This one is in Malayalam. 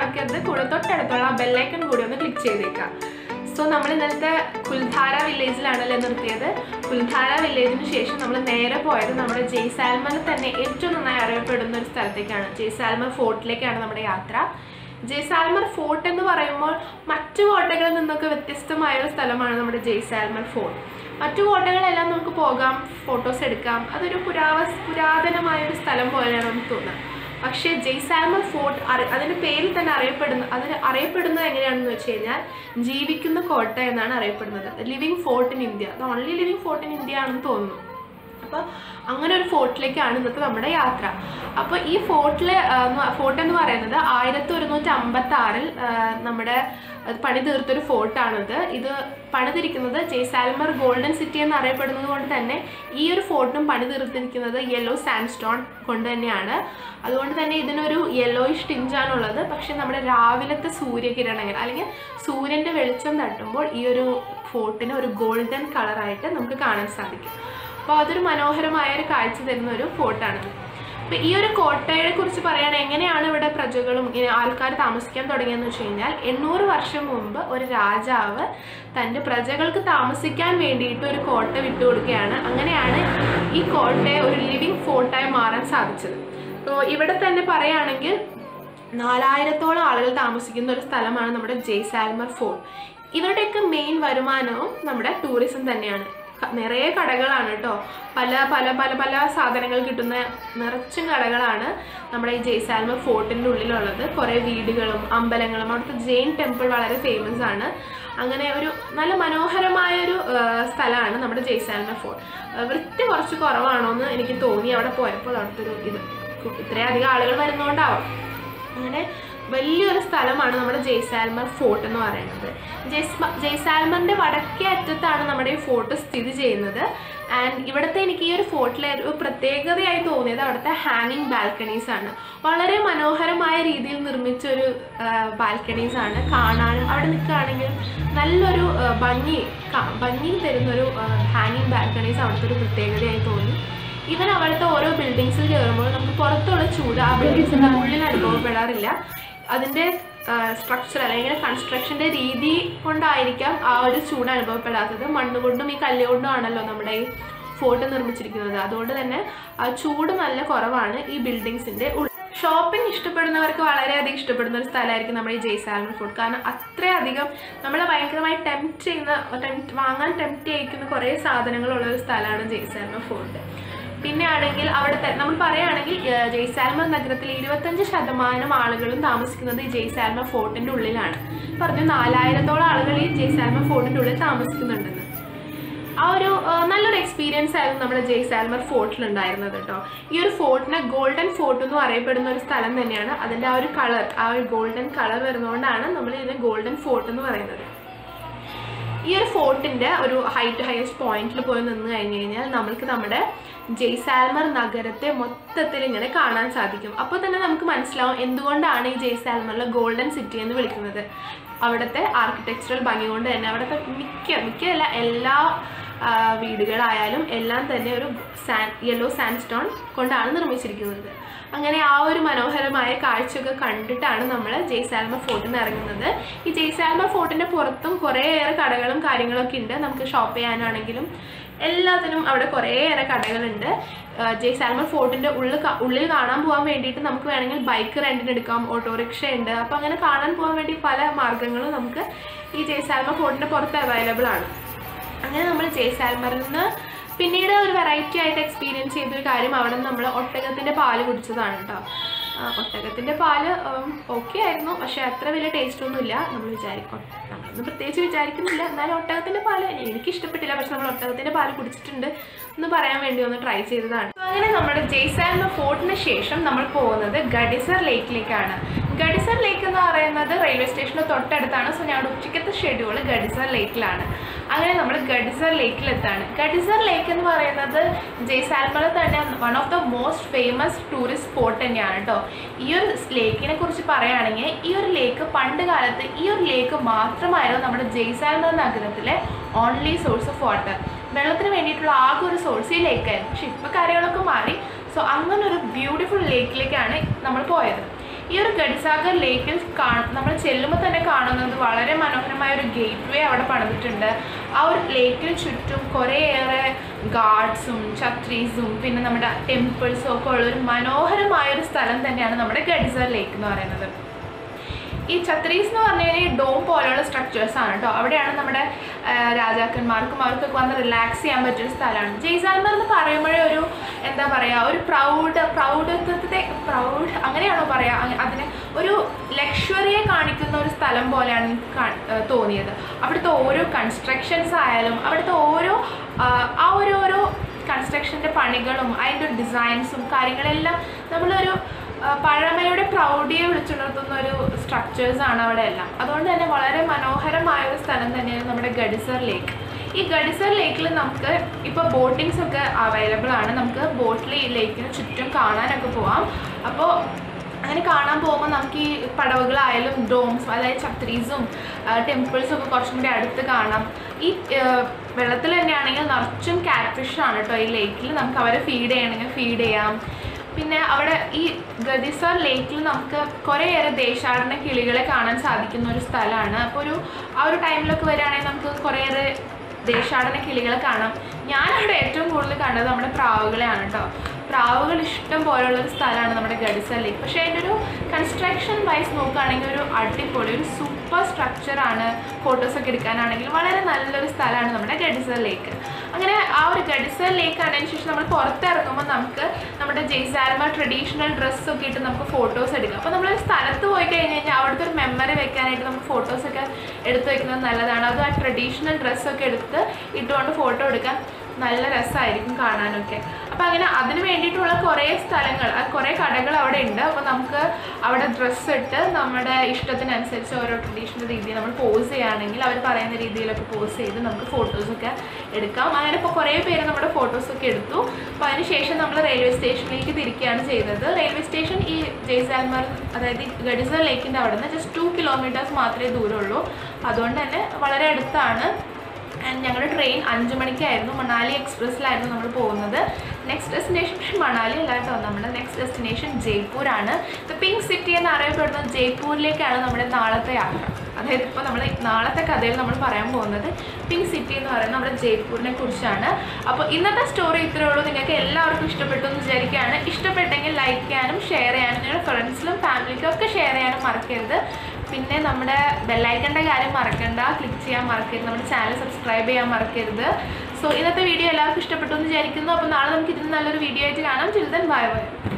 മറക്കരുത് കൂടെ തൊട്ടടുത്തുള്ള ആ ബെല്ലൈക്കൺ കൂടി ഒന്ന് ക്ലിക്ക് ചെയ്തേക്കാം സോ നമ്മൾ ഇന്നലത്തെ കുൽധാര വില്ലേജിലാണല്ലേ നിർത്തിയത് കുൽധാര വില്ലേജിന് ശേഷം നമ്മൾ നേരെ പോയത് നമ്മുടെ ജയ്സാൽമറിൽ തന്നെ ഏറ്റവും നന്നായി അറിയപ്പെടുന്ന ഒരു സ്ഥലത്തേക്കാണ് ജയ്സാൽമർ ഫോർട്ടിലേക്കാണ് നമ്മുടെ യാത്ര ജയ്സാൽമർ ഫോർട്ട് എന്ന് പറയുമ്പോൾ മറ്റു കോട്ടകളിൽ നിന്നൊക്കെ വ്യത്യസ്തമായ ഒരു സ്ഥലമാണ് നമ്മുടെ ജയ്സാൽമർ ഫോർട്ട് മറ്റു കോട്ടകളെല്ലാം നമുക്ക് പോകാം ഫോട്ടോസ് എടുക്കാം അതൊരു പുരാവ പുരാതനമായ ഒരു സ്ഥലം പോലെയാണ് നമുക്ക് തോന്നുന്നത് പക്ഷേ ജയ്സാൽമർ ഫോർട്ട് അറി അതിൻ്റെ പേരിൽ തന്നെ അറിയപ്പെടുന്ന അതിന് അറിയപ്പെടുന്നത് എങ്ങനെയാണെന്ന് വെച്ച് കഴിഞ്ഞാൽ ജീവിക്കുന്ന കോട്ട എന്നാണ് അറിയപ്പെടുന്നത് ലിവിങ് ഫോർട്ട് ഇൻ ഇന്ത്യ അത് only living fort in India ആണെന്ന് തോന്നുന്നു അപ്പോൾ അങ്ങനെ ഒരു ഫോർട്ടിലേക്കാണ് ഇന്നത്തെ നമ്മുടെ യാത്ര അപ്പോൾ ഈ ഫോർട്ടിലെ ഫോർട്ട് എന്ന് പറയുന്നത് ആയിരത്തി ഒരുന്നൂറ്റി അമ്പത്തി ആറിൽ നമ്മുടെ അത് പണി തീർത്തൊരു ഫോർട്ടാണിത് ഇത് പണിതിരിക്കുന്നത് ജയ്സാൽമർ ഗോൾഡൻ സിറ്റി എന്ന് അറിയപ്പെടുന്നത് കൊണ്ട് തന്നെ ഈ ഒരു ഫോർട്ടിനും പണി തീർത്തിരിക്കുന്നത് യെല്ലോ സാൻഡ് സ്റ്റോൺ കൊണ്ട് തന്നെയാണ് അതുകൊണ്ട് തന്നെ ഇതിനൊരു യെല്ലോയിഷ് ടിഞ്ചാണുള്ളത് പക്ഷെ നമ്മുടെ രാവിലത്തെ സൂര്യകിരണങ്ങൾ അല്ലെങ്കിൽ സൂര്യൻ്റെ വെളിച്ചം തട്ടുമ്പോൾ ഈ ഒരു ഫോർട്ടിന് ഒരു ഗോൾഡൻ കളറായിട്ട് നമുക്ക് കാണാൻ സാധിക്കും അപ്പോൾ അതൊരു മനോഹരമായ ഒരു കാഴ്ച തരുന്ന ഒരു ഫോർട്ടാണിത് അപ്പോൾ ഈ ഒരു കോട്ടയെ കുറിച്ച് പറയുകയാണെങ്കിൽ എങ്ങനെയാണ് ഇവിടെ പ്രജകളും ഇങ്ങനെ ആൾക്കാർ താമസിക്കാൻ തുടങ്ങിയെന്ന് വെച്ച് കഴിഞ്ഞാൽ എണ്ണൂറ് വർഷം മുമ്പ് ഒരു രാജാവ് തൻ്റെ പ്രജകൾക്ക് താമസിക്കാൻ വേണ്ടിയിട്ട് ഒരു കോട്ട വിട്ടുകൊടുക്കുകയാണ് അങ്ങനെയാണ് ഈ കോട്ടയെ ഒരു ലിവിങ് ഫോർട്ടായി മാറാൻ സാധിച്ചത് അപ്പോൾ ഇവിടെ തന്നെ പറയുകയാണെങ്കിൽ നാലായിരത്തോളം ആളുകൾ താമസിക്കുന്ന ഒരു സ്ഥലമാണ് നമ്മുടെ ജയ്സാൽമർ ഫോർട്ട് ഇവരുടെയൊക്കെ മെയിൻ വരുമാനവും നമ്മുടെ ടൂറിസം തന്നെയാണ് ക- നിറയെ കടകളാണ് കേട്ടോ പല പല പല പല സാധനങ്ങൾ കിട്ടുന്ന നിറച്ചും കടകളാണ് നമ്മുടെ ഈ ജയ്സാൽമർ ഫോർട്ടിൻ്റെ ഉള്ളിലുള്ളത് കുറേ വീടുകളും അമ്പലങ്ങളും അവിടുത്തെ ജെയിൻ ടെമ്പിൾ വളരെ ഫേമസ് ആണ് അങ്ങനെ ഒരു നല്ല മനോഹരമായ ഒരു സ്ഥലമാണ് നമ്മുടെ ജയ്സാൽമർ ഫോർട്ട് ആ, വൃത്തി കുറച്ച് കുറവാണോ എന്ന് എനിക്ക് തോന്നി അവിടെ പോയപ്പോൾ അവിടുത്തെ ഒരു ഇത് ഇത്രയധികം ആളുകൾ വരുന്നതുകൊണ്ടാവാം അങ്ങനെ വലിയൊരു സ്ഥലമാണ് നമ്മുടെ ജയ്സാൽമർ ഫോർട്ട് എന്ന് പറയുന്നത് ജയ്സ്മ ജയ്സാൽമറിൻ്റെ വടക്കേ അറ്റത്താണ് നമ്മുടെ ഈ ഫോർട്ട് സ്ഥിതി ചെയ്യുന്നത് ആൻഡ് ഇവിടുത്തെ എനിക്ക് ഈ ഒരു ഫോർട്ടിലെ ഒരു പ്രത്യേകതയായി തോന്നിയത് അവിടുത്തെ ഹാങ്ങിങ് ബാൽക്കണീസ് ആണ് വളരെ മനോഹരമായ രീതിയിൽ നിർമ്മിച്ച ഒരു ബാൽക്കണീസ് ആണ് കാണാനും അവിടെ നിൽക്കുകയാണെങ്കിൽ നല്ലൊരു ആ, ഭംഗി ക- ഭംഗി തരുന്നൊരു ഹാങ്ങിങ് ബാൽക്കണീസ് അവിടുത്തെ ഒരു പ്രത്യേകതയായി തോന്നി ഇവൻ അവിടുത്തെ ഓരോ ബിൽഡിങ്സിൽ കയറുമ്പോൾ നമുക്ക് പുറത്തുള്ള ചൂട് ആ ബിൽഡിങ്സിന്റെ ഉള്ളിൽ അനുഭവപ്പെടാറില്ല അതിന്റെ സ്ട്രക്ചർ അല്ലെങ്കിൽ കൺസ്ട്രക്ഷന്റെ രീതി കൊണ്ടായിരിക്കാം ആ ഒരു ചൂട് അനുഭവപ്പെടാത്തത് മണ്ണ് കൊണ്ടും ഈ കല്ല് കൊണ്ടും ആണല്ലോ നമ്മുടെ ഈ ഫോർട്ട് നിർമ്മിച്ചിരിക്കുന്നത് അതുകൊണ്ട് തന്നെ ആ ചൂട് നല്ല കുറവാണ് ഈ ബിൽഡിങ്സിന്റെ ഉള്ളിൽ ഷോപ്പിംഗ് ഇഷ്ടപ്പെടുന്നവർക്ക് വളരെയധികം ഇഷ്ടപ്പെടുന്ന ഒരു സ്ഥലമായിരിക്കും നമ്മുടെ ഈ ജയ്സാൽമർ ഫുഡ് കാരണം അത്രയധികം നമ്മളെ ഭയങ്കരമായി ടെംപ്റ്റ് ചെയ്യുന്ന ടെംപ്റ്റ് വാങ്ങാൻ ടെംപ്റ്റ് ചെയ്യിക്കുന്ന കുറേ സാധനങ്ങളുള്ള ഒരു സ്ഥലമാണ് ജയ്സാൽമർ ഫുഡ് പിന്നെ ആണെങ്കിൽ അവിടുത്തെ നമ്മൾ പറയുകയാണെങ്കിൽ ഏഹ്, ജയ്സാൽമർ നഗരത്തിൽ ഇരുപത്തഞ്ച് ശതമാനം ആളുകളും താമസിക്കുന്നത് ഈ ജയ്സാൽമർ ഫോർട്ടിന്റെ ഉള്ളിലാണ് പറഞ്ഞു നാലായിരത്തോളം ആളുകൾ ഈ ജയ്സാൽമർ ഫോർട്ടിന്റെ ഉള്ളിൽ താമസിക്കുന്നുണ്ടെന്ന് ആ ഒരു ആ, നല്ലൊരു എക്സ്പീരിയൻസ് ആയിരുന്നു നമ്മുടെ ജയ്സാൽമർ ഫോർട്ടിൽ ഉണ്ടായിരുന്നത് കേട്ടോ ഈ ഒരു ഫോർട്ടിനെ ഗോൾഡൻ ഫോർട്ട് എന്ന് അറിയപ്പെടുന്ന ഒരു സ്ഥലം തന്നെയാണ് അതിൻ്റെ ആ ഒരു കളർ ആ ഒരു ഗോൾഡൻ കളർ വരുന്നതുകൊണ്ടാണ് നമ്മൾ ഇതിനെ ഗോൾഡൻ ഫോർട്ട് എന്ന് പറയുന്നത് ഈ ഒരു ഫോർട്ടിൻ്റെ ഒരു ഹൈറ്റ് ഹയസ്റ്റ് പോയിന്റിൽ പോയി നിന്ന് കഴിഞ്ഞ് കഴിഞ്ഞാൽ നമ്മൾക്ക് നമ്മുടെ ജയ്സാൽമർ നഗരത്തെ മൊത്തത്തിൽ ഇങ്ങനെ കാണാൻ സാധിക്കും അപ്പോൾ തന്നെ നമുക്ക് മനസ്സിലാവും എന്തുകൊണ്ടാണ് ഈ ജയ്സാൽമറിലെ ഗോൾഡൻ സിറ്റി എന്ന് വിളിക്കുന്നത് അവിടുത്തെ ആർക്കിടെക്ചറൽ ഭംഗി കൊണ്ട് തന്നെ അവിടുത്തെ മിക്ക മിക്കല്ല എല്ലാ ആ, വീടുകളായാലും എല്ലാം തന്നെ ഒരു സാൻ യെല്ലോ സാൻഡ് സ്റ്റോൺ കൊണ്ടാണ് നിർമ്മിച്ചിരിക്കുന്നത് അങ്ങനെ ആ ഒരു മനോഹരമായ കാഴ്ചയൊക്കെ കണ്ടിട്ടാണ് നമ്മൾ ജയ്സാൽമർ ഫോർട്ടിൽ നിന്ന് ഇറങ്ങുന്നത് ഈ ജയ്സാൽമർ ഫോർട്ടിൻ്റെ പുറത്തും കുറേയേറെ കടകളും കാര്യങ്ങളൊക്കെ ഉണ്ട് നമുക്ക് ഷോപ്പ് ചെയ്യാനാണെങ്കിലും എല്ലാത്തിനും അവിടെ കുറേയേറെ കടകളുണ്ട് ആ, ജയ്സാൽമർ ഫോർട്ടിൻ്റെ ഉള്ളിൽ കാ- ഉള്ളിൽ കാണാൻ പോകാൻ വേണ്ടിയിട്ട് നമുക്ക് വേണമെങ്കിൽ ബൈക്ക് റെൻറ്റിന് എടുക്കാം ഓട്ടോറിക്ഷ ഉണ്ട് അപ്പോൾ അങ്ങനെ കാണാൻ പോകാൻ വേണ്ടി പല മാർഗ്ഗങ്ങളും നമുക്ക് ഈ ജയ്സാൽമർ ഫോർട്ടിൻ്റെ പുറത്ത് അവൈലബിൾ ആണ് അങ്ങനെ നമ്മൾ ജയ്സാൽമറിൽ നിന്ന് പിന്നീട് ഒരു വെറൈറ്റി ആയിട്ട് എക്സ്പീരിയൻസ് ചെയ്തൊരു കാര്യം അവിടെ നിന്ന് നമ്മൾ ഒട്ടകത്തിൻ്റെ പാല് കുടിച്ചതാണ് കേട്ടോ ആ, ഒട്ടകത്തിൻ്റെ പാല് ഓക്കെ ആയിരുന്നു പക്ഷേ അത്ര വലിയ ടേസ്റ്റ് ഒന്നുമില്ല നമ്മൾ വിചാരിക്കും നമ്മളൊന്നും പ്രത്യേകിച്ച് വിചാരിക്കുന്നില്ല എന്നാലും ഒട്ടകത്തിൻ്റെ പാല് എനിക്ക് ഇഷ്ടപ്പെട്ടില്ല പക്ഷെ നമ്മൾ ഒട്ടകത്തിൻ്റെ പാല് കുടിച്ചിട്ടുണ്ട് എന്ന് പറയാൻ വേണ്ടി ഒന്ന് ട്രൈ ചെയ്തതാണ് So, അങ്ങനെ നമ്മുടെ ജയ്സാൽമർ ഫോർട്ടിന് ശേഷം നമ്മൾ പോകുന്നത് ഗഡിസർ ലേക്കിലേക്കാണ് ഗഡിസർ ലേക്ക് എന്ന് പറയുന്നത് റെയിൽവേ സ്റ്റേഷന് തൊട്ടടുത്താണ് സോ ഞങ്ങളുടെ ഉച്ചക്കത്തെ ഷെഡ്യൂൾ ഗഡിസർ ലേക്കിലാണ് അങ്ങനെ നമ്മൾ ഗഡിസർ ലേക്കിലെത്താണ് ഗഡിസർ ലേക്ക് എന്ന് പറയുന്നത് ജയ്സാൽമറിൽ തന്നെ one of the most famous tourist spot തന്നെയാണ് കേട്ടോ ഈ ഒരു ലേക്കിനെ കുറിച്ച് പറയുകയാണെങ്കിൽ ഈ ഒരു ലേക്ക് പണ്ട് കാലത്ത് ഈ ഒരു ലേക്ക് മാത്രമായിരുന്നു നമ്മുടെ ജയ്സാൽമർ നഗരത്തിലെ ഓൺലി സോഴ്സ് ഓഫ് വാട്ടർ വെള്ളത്തിന് വേണ്ടിയിട്ടുള്ള ആകെ ഒരു സോഴ്സ് ഈ ലേക്കായിരുന്നു പക്ഷെ ഇപ്പോൾ കാര്യങ്ങളൊക്കെ മാറി സോ അങ്ങനെ ഒരു ബ്യൂട്ടിഫുൾ ലേക്കിലേക്കാണ് നമ്മൾ പോയത് ഈ ഒരു ഗഡ്സാഗർ ലേക്കിൽ കാ നമ്മൾ ചെല്ലുമ്പോൾ തന്നെ കാണുന്നത് വളരെ മനോഹരമായ ഒരു ഗേറ്റ് വേ അവിടെ പണിതിട്ടുണ്ട് ആ ഒരു ലേക്കിന് ചുറ്റും കുറേയേറെ ഗാർഡ്സും ഛത്രീസും പിന്നെ നമ്മുടെ ടെമ്പിൾസും ഒക്കെ ഉള്ള ഒരു മനോഹരമായ ഒരു സ്ഥലം തന്നെയാണ് നമ്മുടെ ഗഡ്സർ ലേക്ക് എന്ന് പറയുന്നത് ഈ ഛത്രീസ് എന്ന് പറഞ്ഞു കഴിഞ്ഞാൽ ഈ ഡോം പോലെയുള്ള സ്ട്രക്ചേഴ്സ് ആണ് കേട്ടോ അവിടെയാണ് നമ്മുടെ ആ, രാജാക്കന്മാർക്കും അവർക്കൊക്കെ വന്ന് റിലാക്സ് ചെയ്യാൻ പറ്റിയൊരു സ്ഥലമാണ് ജയ്സാൽമർ എന്ന് പറയുമ്പോഴേ ഒരു എന്താ പറയുക ഒരു പ്രൗഡ് പ്രൗഢത്വത്തെ പ്രൗഡ് അങ്ങനെയാണോ പറയുക അങ്ങ- അതിന് ഒരു ലക്ഷറിയെ കാണിക്കുന്ന ഒരു സ്ഥലം പോലെയാണ് എനിക്ക് കാ- ആ, തോന്നിയത് അവിടുത്തെ ഓരോ കൺസ്ട്രക്ഷൻസ് ആയാലും അവിടുത്തെ ഓരോ ആ, ആ ഒരു ഓരോ കൺസ്ട്രക്ഷൻ്റെ പണികളും അതിൻ്റെ ഒരു ഡിസൈൻസും കാര്യങ്ങളെല്ലാം നമ്മളൊരു ആ, പഴമയുടെ പ്രൗഢിയെ വിളിച്ചുണർത്തുന്ന ഒരു സ്ട്രക്ചേഴ്സ് ആണ് അവിടെ എല്ലാം അതുകൊണ്ട് തന്നെ വളരെ മനോഹരമായ ഒരു സ്ഥലം തന്നെയാണ് നമ്മുടെ ഗഡിസർ ലേക്ക് ഈ ഗഡിസർ ലേക്കിൽ നമുക്ക് ഇപ്പോൾ ബോട്ടിങ്സ് ഒക്കെ അവൈലബിൾ ആണ് നമുക്ക് ബോട്ടിൽ ഈ ലേക്കിന് ചുറ്റും കാണാനൊക്കെ പോവാം അപ്പോൾ അങ്ങനെ കാണാൻ പോകുമ്പോൾ നമുക്ക് ഈ പടവുകളായാലും ഡോംസ് അതായത് ഛത്രീസും ടെമ്പിൾസും ഒക്കെ കുറച്ചും കൂടി അടുത്ത് കാണാം ഈ വെള്ളത്തിൽ തന്നെയാണെങ്കിൽ നിറച്ചും catfish ആണ് കേട്ടോ ഈ ലേക്കിൽ നമുക്ക് അവരെ ഫീഡ് ചെയ്യണമെങ്കിൽ ഫീഡ് ചെയ്യാം പിന്നെ അവിടെ ഈ ഗദിസർ ലേക്കിൽ നമുക്ക് കുറേയേറെ ദേശാടന കിളികളെ കാണാൻ സാധിക്കുന്ന ഒരു സ്ഥലമാണ് അപ്പോൾ ഒരു ആ ഒരു ടൈമിലൊക്കെ വരികയാണെങ്കിൽ നമുക്ക് കുറേയേറെ ദേശാടന കിളികളെ കാണാം ഞാനവിടെ ഏറ്റവും കൂടുതൽ കണ്ടത് നമ്മുടെ പ്രാവുകളെയാണ് കേട്ടോ പ്രാവുകൾ ഇഷ്ടം പോലുള്ള ഒരു സ്ഥലമാണ് നമ്മുടെ ഗഡിസർ ലേക്ക് പക്ഷേ അതിൻ്റെ ഒരു കൺസ്ട്രക്ഷൻ വൈസ് നോക്കുകയാണെങ്കിൽ ഒരു അടിപൊളി ഒരു സൂപ്പർ സ്ട്രക്ചറാണ് ഫോട്ടോസൊക്കെ എടുക്കാനാണെങ്കിൽ വളരെ നല്ലൊരു സ്ഥലമാണ് നമ്മുടെ ഗഡിസർ ലേക്ക് അങ്ങനെ ആ ഒരു ഗഡിസർ ലേക്ക് ആണതിന് ശേഷം നമ്മൾ പുറത്തിറങ്ങുമ്പോൾ നമുക്ക് നമ്മുടെ ജയ്സാൽമ ട്രഡീഷണൽ ഡ്രസ്സൊക്കെ ഇട്ട് നമുക്ക് ഫോട്ടോസ് എടുക്കാം അപ്പോൾ നമ്മൾ സ്ഥലത്ത് പോയി കഴിഞ്ഞ് കഴിഞ്ഞാൽ അവിടുത്തെ ഒരു മെമ്മറി വെക്കാനായിട്ട് നമുക്ക് ഫോട്ടോസൊക്കെ എടുത്ത് വെക്കുന്നത് നല്ലതാണ് അതും ആ ട്രഡീഷണൽ ഡ്രസ്സൊക്കെ എടുത്ത് ഇട്ടുകൊണ്ട് ഫോട്ടോ എടുക്കാൻ നല്ല രസമായിരിക്കും കാണാനൊക്കെ അപ്പോൾ അങ്ങനെ അതിന് വേണ്ടിയിട്ടുള്ള കുറേ സ്ഥലങ്ങൾ ആ കുറേ കടകൾ അവിടെ ഉണ്ട് അപ്പോൾ നമുക്ക് അവിടെ ഡ്രസ്സ് ഇട്ട് നമ്മുടെ ഇഷ്ടത്തിനനുസരിച്ച് ഓരോ ട്രഡീഷണൽ രീതിയിൽ നമ്മൾ പോസ് ചെയ്യുകയാണെങ്കിൽ അവർ പറയുന്ന രീതിയിലൊക്കെ പോസ് ചെയ്ത് നമുക്ക് ഫോട്ടോസൊക്കെ എടുക്കാം അങ്ങനെ ഇപ്പോൾ കുറേ പേര് നമ്മുടെ ഫോട്ടോസൊക്കെ എടുത്തു അപ്പോൾ അതിന് ശേഷം നമ്മൾ റെയിൽവേ സ്റ്റേഷനിലേക്ക് തിരിക്കുകയാണ് ചെയ്തത് റെയിൽവേ സ്റ്റേഷൻ ഈ ജയ്സാൽമർ അതായത് ഈ ഗഡിസർ ലേക്കിൻ്റെ അവിടെ നിന്ന് ജസ്റ്റ് ടു കിലോമീറ്റേഴ്സ് മാത്രമേ ദൂരമുള്ളൂ അതുകൊണ്ട് തന്നെ വളരെ അടുത്താണ് ആൻഡ് ഞങ്ങളുടെ ട്രെയിൻ അഞ്ച് മണിക്കായിരുന്നു മണാലി എക്സ്പ്രസ്സിലായിരുന്നു നമ്മൾ പോകുന്നത് നെക്സ്റ്റ് ഡെസ്റ്റിനേഷൻ പക്ഷേ മണാലി അല്ല കേട്ടോ നമ്മുടെ നെക്സ്റ്റ് ഡെസ്റ്റിനേഷൻ ജയ്പൂരാണ് ദ പിങ്ക് സിറ്റി എന്ന് അറിയപ്പെടുന്ന ജയ്പൂരിലേക്കാണ് നമ്മുടെ നാളത്തെ യാത്ര അതായത് ഇപ്പോൾ നമ്മൾ നാളത്തെ കഥയിൽ നമ്മൾ പറയാൻ പോകുന്നത് പിങ്ക് സിറ്റി എന്ന് പറയുന്നത് നമ്മുടെ ജയ്പൂരിനെ കുറിച്ചാണ് അപ്പോൾ ഇന്നത്തെ സ്റ്റോറി ഇത്രയേ ഉള്ളൂ നിങ്ങൾക്ക് എല്ലാവർക്കും ഇഷ്ടപ്പെട്ടു എന്ന് വിചാരിക്കുകയാണ് ഇഷ്ടപ്പെട്ടെങ്കിൽ ലൈക്ക് ചെയ്യാനും ഷെയർ ചെയ്യാനും നിങ്ങളുടെ ഫ്രണ്ട്സിലും ഫാമിലിക്കും ഒക്കെ ഷെയർ ചെയ്യാനും മറക്കരുത് പിന്നെ നമ്മുടെ ബെല്ലൈക്കൻ്റെ കാര്യം മറക്കണ്ട ക്ലിക്ക് ചെയ്യാൻ മറക്കരുത് നമ്മുടെ ചാനൽ സബ്സ്ക്രൈബ് ചെയ്യാൻ മറക്കരുത് സോ ഇന്നത്തെ വീഡിയോ എല്ലാവർക്കും ഇഷ്ടപ്പെട്ടു എന്ന് വിചാരിക്കുന്നു അപ്പോൾ നാളെ നമുക്ക് ഇതിന് നല്ലൊരു വീഡിയോ ആയിട്ട് കാണാം ചിൽഡൻ ബൈ ബൈ